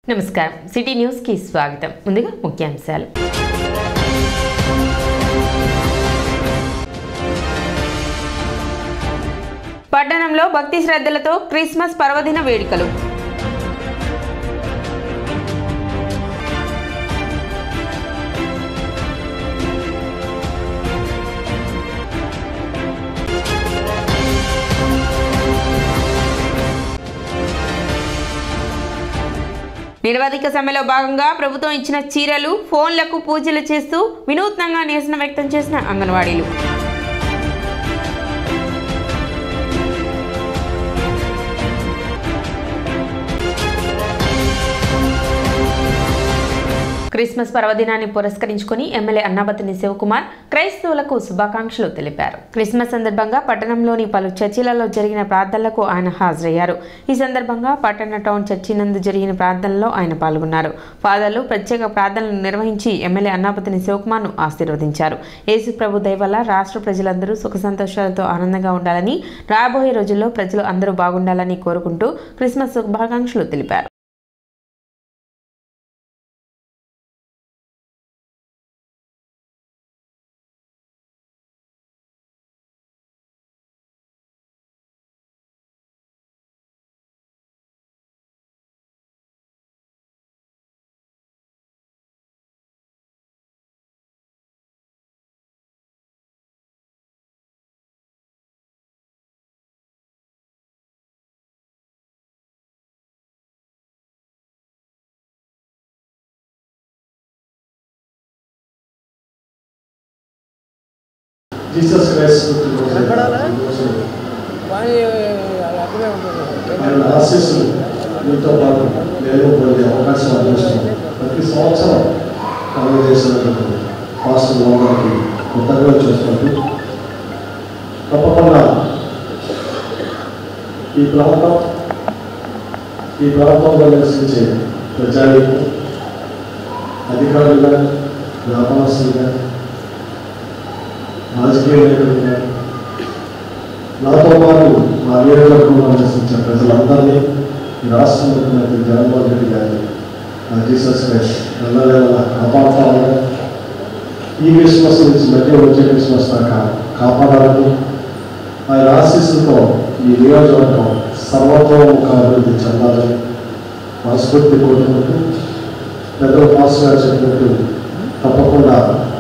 నమస్కారం city news కి స్వాగతం ముందుగా ముఖ్యాంశాలు పట్టణంలో భక్తి శ్రద్ధలతో క్రిస్మస్ పర్వదిన వేడుకలు నిరవధిక సమ్మెలో భాగంగా ప్రభుత్వం ఇచ్చిన చీరలు ఫోన్లకు పూజలు చేస్తూ వినూత్నంగా నిరసన వ్యక్తం చేసిన అంగన్వాడీలు క్రిస్మస్ పర్వదినాన్ని పురస్కరించుకుని ఎమ్మెల్యే అన్నాబతిని శివకుమార్ క్రైస్తవులకు శుభాకాంక్షలు తెలిపారు క్రిస్మస్ సందర్భంగా పట్టణంలోని పలు చర్చిలలో జరిగిన ప్రార్థనలకు ఆయన హాజరయ్యారు ఈ సందర్భంగా పట్టణ టౌన్ చర్చి నందు జరిగిన ప్రార్థనలో ఆయన పాల్గొన్నారు ఫాదర్లు ప్రత్యేక ప్రార్థనలు నిర్వహించి ఎమ్మెల్యే అన్నాపతిని శివకుమార్ను ఆశీర్వదించారు యేసు ప్రభు దయ వల్ల రాష్ట్ర ప్రజలందరూ సుఖ సంతోషాలతో ఆనందంగా ఉండాలని రాబోయే రోజుల్లో ప్రజలు అందరూ బాగుండాలని కోరుకుంటూ క్రిస్మస్ శుభాకాంక్షలు తెలిపారు జీసస్ క్రైస్ట్ ఆయన ఆశీస్సులు మీతో పాటు నేను పొందే అవకాశం అందిస్తున్నాను ప్రతి సంవత్సరం కలుగు చేసినటువంటి పాస్టర్ లోకానికి కృతజ్ఞతలు చేసుకుంటూ తప్పకుండా ఈ ప్రాంతం ఈ ప్రాంతంలో నివసించే ప్రజానికి అధికారులుగా వ్యాపారస్తులుగా రాజకీయ నాయకులుగా నాతో పాటు మా నియోజకవర్గంలో నివసించే ప్రజలందరినీ ఈ రాష్ట్ర ముఖ్యమంత్రి జగన్మోహన్ రెడ్డి గారిని నా జీసస్ క్రైస్ట్ ఎల్లవేళ కాపాడుతామని ఈ క్రిస్మస్ నుంచి మధ్య వచ్చే క్రిస్మస్ దాకా కాపాడాలని ఆయన ఆశీస్సులతో ఈ నియోజకవర్గం సర్వతోముఖ అభివృద్ధి చెందాలని మనస్ఫూర్తి కోరుకుంటూ పెద్దలు పాస్ గారు చెప్పినట్టు తప్పకుండా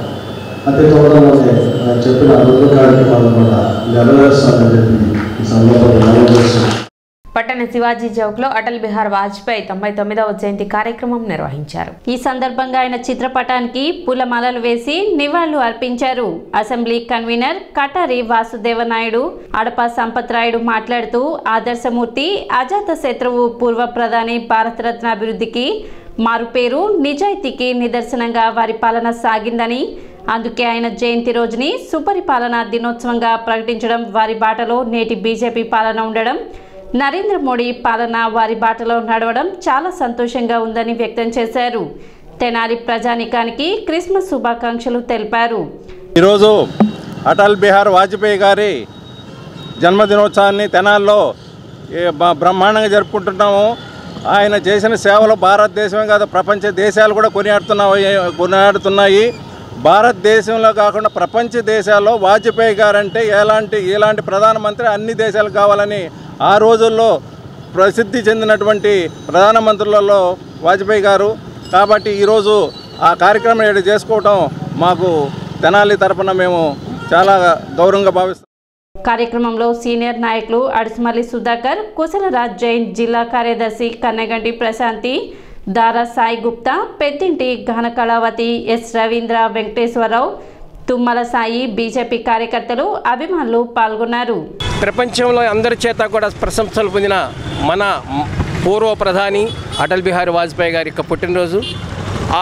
అతి త్వరలోనే ఆయన చెప్పిన అభివృద్ధి కార్యక్రమాలను కూడా నెరవేరుస్తానని చెప్పి ఈ సందర్భంగా నెరవేరుస్తాను పట్టణ శివాజీ చౌక్ లో అటల్ బిహార్ వాజ్పేయి తొంభై తొమ్మిదవ జయంతి కార్యక్రమం నిర్వహించారు ఈ సందర్భంగా ఆయన చిత్రపటానికి పూలమాలలు వేసి నివాళులు అర్పించారు అసెంబ్లీ కన్వీనర్ కటారి వాసుదేవనాయుడు అడప సంపత్ రాయుడు మాట్లాడుతూ ఆదర్శమూర్తి అజాత శత్రువు పూర్వ ప్రధాని భారతరత్న అభివృద్ధికి మారుపేరు నిజాయితీకి నిదర్శనంగా వారి పాలన సాగిందని అందుకే ఆయన జయంతి రోజుని సుపరిపాలన దినోత్సవంగా ప్రకటించడం వారి బాటలో నేటి బీజేపీ పాలన ఉండడం నరేంద్ర మోడీ పాలన వారి బాటలో నడవడం చాలా సంతోషంగా ఉందని వ్యక్తం చేశారు తెనాలి ప్రజానికానికి క్రిస్మస్ శుభాకాంక్షలు తెలిపారు ఈరోజు అటల్ బిహార్ వాజ్పేయి గారి జన్మదినోత్సవాన్ని తెనాల్లో ఏ బ- బ్రహ్మాండంగా జరుపుకుంటున్నాము ఆయన చేసిన సేవలు భారతదేశమే కాదు ప్రపంచ దేశాలు కూడా కొనియాడుతున్నాయి కొనియాడుతున్నాయి భారతదేశంలో కాకుండా ప్రపంచ దేశాల్లో వాజ్పేయి గారంటే ఎలాంటి ఎలాంటి ప్రధానమంత్రి అన్ని దేశాలకు కావాలని ఆ రోజుల్లో ప్రసిద్ధి చెందినటువంటి ప్రధానమంత్రులలో వాజ్పేయి గారు కాబట్టి ఈరోజు ఆ కార్యక్రమం ఇక్కడ చేసుకోవటం మాకు తెనాలి తరపున మేము చాలా గౌరవంగా భావిస్తాం కార్యక్రమంలో సీనియర్ నాయకులు అడిసిమల్లి సుధాకర్ కుశలరాజ్ జైన్ జిల్లా కార్యదర్శి కన్నగంటి ప్రశాంతి దారా సాయి గుప్తా పెద్దింటి ఘన కళావతి ఎస్ రవీంద్ర వెంకటేశ్వరరావు తుమ్మల సాయి బీజేపీ కార్యకర్తలు అభిమానులు పాల్గొన్నారు ప్రపంచంలో అందరి చేత కూడా ప్రశంసలు పొందిన మన పూర్వ ప్రధాని అటల్ బిహారీ వాజ్పేయి గారి యొక్క పుట్టినరోజు ఆ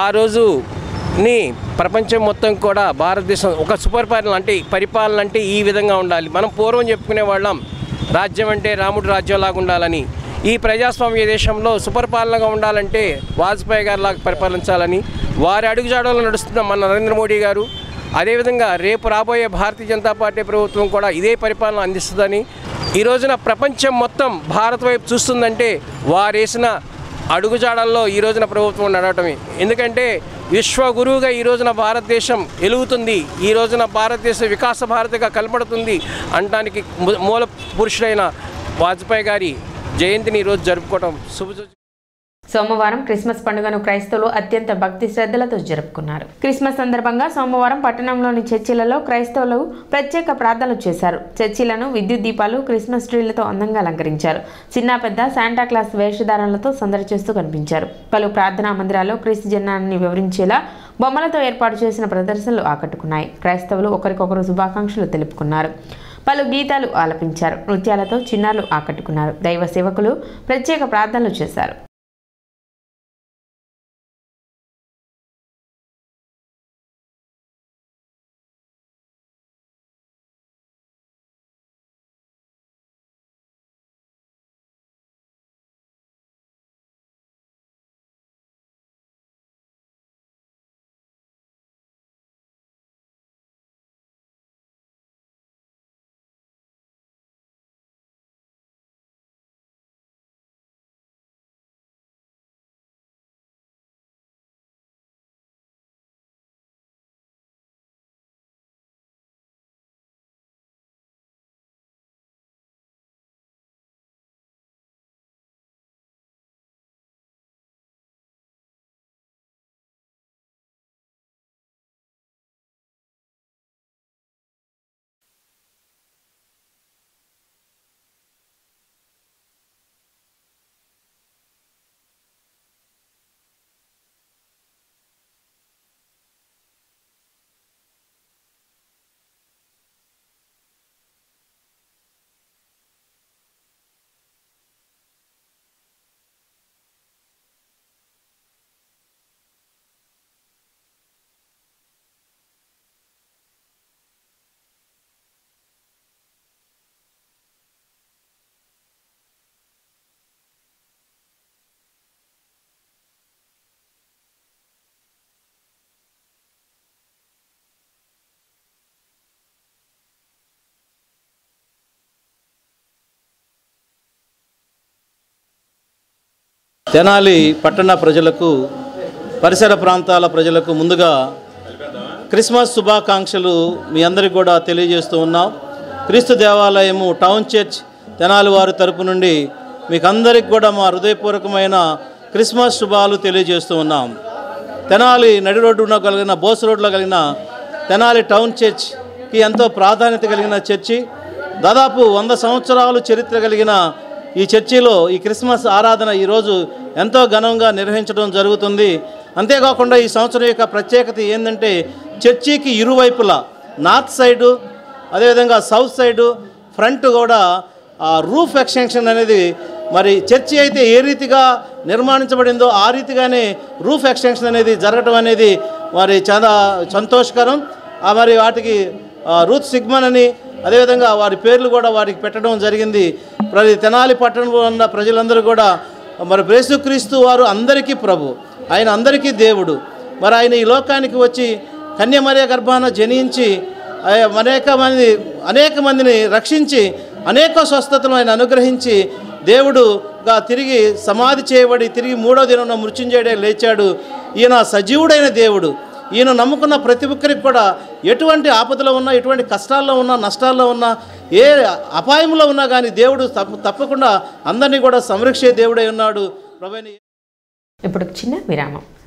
రోజుని ప్రపంచం మొత్తం కూడా భారతదేశం ఒక సుపరిపాలన అంటే పరిపాలన అంటే ఈ విధంగా ఉండాలి మనం పూర్వం చెప్పుకునే వాళ్ళం రాజ్యం అంటే రాముడు రాజ్యంలాగా ఉండాలని ఈ ప్రజాస్వామ్య దేశంలో సుపరిపాలనగా ఉండాలంటే వాజ్పేయి గారిలాగా పరిపాలించాలని వారి అడుగుజాడలో నడుస్తున్న మన నరేంద్ర మోడీ గారు అదేవిధంగా రేపు రాబోయే భారతీయ జనతా పార్టీ ప్రభుత్వం కూడా ఇదే పరిపాలన అందిస్తుందని ఈ రోజున ప్రపంచం మొత్తం భారత్ వైపు చూస్తుందంటే వారేసిన అడుగుజాడల్లో ఈ రోజున ప్రభుత్వం నడవటమే ఎందుకంటే విశ్వగురువుగా ఈ రోజున భారతదేశం ఎలుగుతుంది ఈ రోజున భారతదేశ వికాస భారతిగా కనపడుతుంది అనడానికి ము- మూల పురుషుడైన వాజ్పేయి గారి జయంతిని ఈరోజు జరుపుకోవడం శుభ సోమవారం క్రిస్మస్ పండుగను క్రైస్తవులు అత్యంత భక్తి శ్రద్ధలతో జరుపుకున్నారు క్రిస్మస్ సందర్భంగా సోమవారం పట్టణంలోని చర్చిలలో క్రైస్తవులు ప్రత్యేక ప్రార్థనలు చేశారు చర్చిలను విద్యుత్ దీపాలు క్రిస్మస్ ట్రీలతో అందంగా అలంకరించారు చిన్న పెద్ద శాంటా క్లాస్ వేషధారణలతో సందడి చేస్తూ కనిపించారు పలు ప్రార్థనా మందిరాల్లో క్రీస్తు జనాన్ని వివరించేలా బొమ్మలతో ఏర్పాటు చేసిన ప్రదర్శనలు ఆకట్టుకున్నాయి క్రైస్తవులు ఒకరికొకరు శుభాకాంక్షలు తెలుపుకున్నారు పలు గీతాలు ఆలపించారు నృత్యాలతో చిన్నారులు ఆకట్టుకున్నారు దైవ సేవకులు ప్రత్యేక ప్రార్థనలు చేశారు తెనాలి పట్టణ ప్రజలకు పరిసర ప్రాంతాల ప్రజలకు ముందుగా క్రిస్మస్ శుభాకాంక్షలు మీ అందరికీ కూడా తెలియజేస్తూ ఉన్నాం క్రీస్తు దేవాలయము టౌన్ చర్చ్ తెనాలి వారి తరపు నుండి మీకు అందరికి కూడా మా హృదయపూర్వకమైన క్రిస్మస్ శుభాలు తెలియజేస్తూ ఉన్నాం తెనాలి నడి రోడ్డున కలిగిన బోస్ రోడ్లో కలిగిన తెనాలి టౌన్ చర్చ్కి ఎంతో ప్రాధాన్యత కలిగిన చర్చి దాదాపు వంద సంవత్సరాలు చరిత్ర కలిగిన ఈ చర్చిలో ఈ క్రిస్మస్ ఆరాధన ఈరోజు ఎంతో ఘనంగా నిర్వహించడం జరుగుతుంది అంతేకాకుండా ఈ సంవత్సరం యొక్క ప్రత్యేకత ఏంటంటే చర్చికి ఇరువైపులా నార్త్ సైడు అదేవిధంగా సౌత్ సైడు ఫ్రంట్ కూడా ఆ రూఫ్ ఎక్స్టెన్షన్ అనేది మరి చర్చి అయితే ఏ రీతిగా నిర్మాణించబడిందో ఆ రీతిగానే రూఫ్ ఎక్స్టెన్షన్ అనేది జరగడం అనేది మరి చాలా సంతోషకరం ఆ మరి వాటికి ఆ, రూత్ సిగ్మన్ అని అదేవిధంగా వారి పేర్లు కూడా వారికి పెట్టడం జరిగింది ప్రతి తెనాలి పట్టణంలో ఉన్న ప్రజలందరూ కూడా మరి యేసుక్రీస్తు వారు అందరికీ ప్రభు ఆయన అందరికీ దేవుడు మరి ఆయన ఈ లోకానికి వచ్చి కన్యమర్య గర్భాన జనించి ఆ- అనేక మంది అనేక మందిని రక్షించి అనేక స్వస్థతలు ఆయన అనుగ్రహించి దేవుడుగా తిరిగి సమాధి చేయబడి తిరిగి మూడో దినం మృత్యుంజయుడే లేచాడు ఈయన సజీవుడైన దేవుడు ఈయన నమ్ముకున్న ప్రతి ఒక్కరికి కూడా ఎటువంటి ఆపదలో ఉన్నా ఎటువంటి కష్టాల్లో ఉన్నా నష్టాల్లో ఉన్నా ఏ అపాయంలో ఉన్నా కానీ దేవుడు తప్ప తప్పకుండా అందరినీ కూడా సంరక్షే దేవుడై ఉన్నాడు ప్రభుని ఇప్పుడు చిన్న విరామం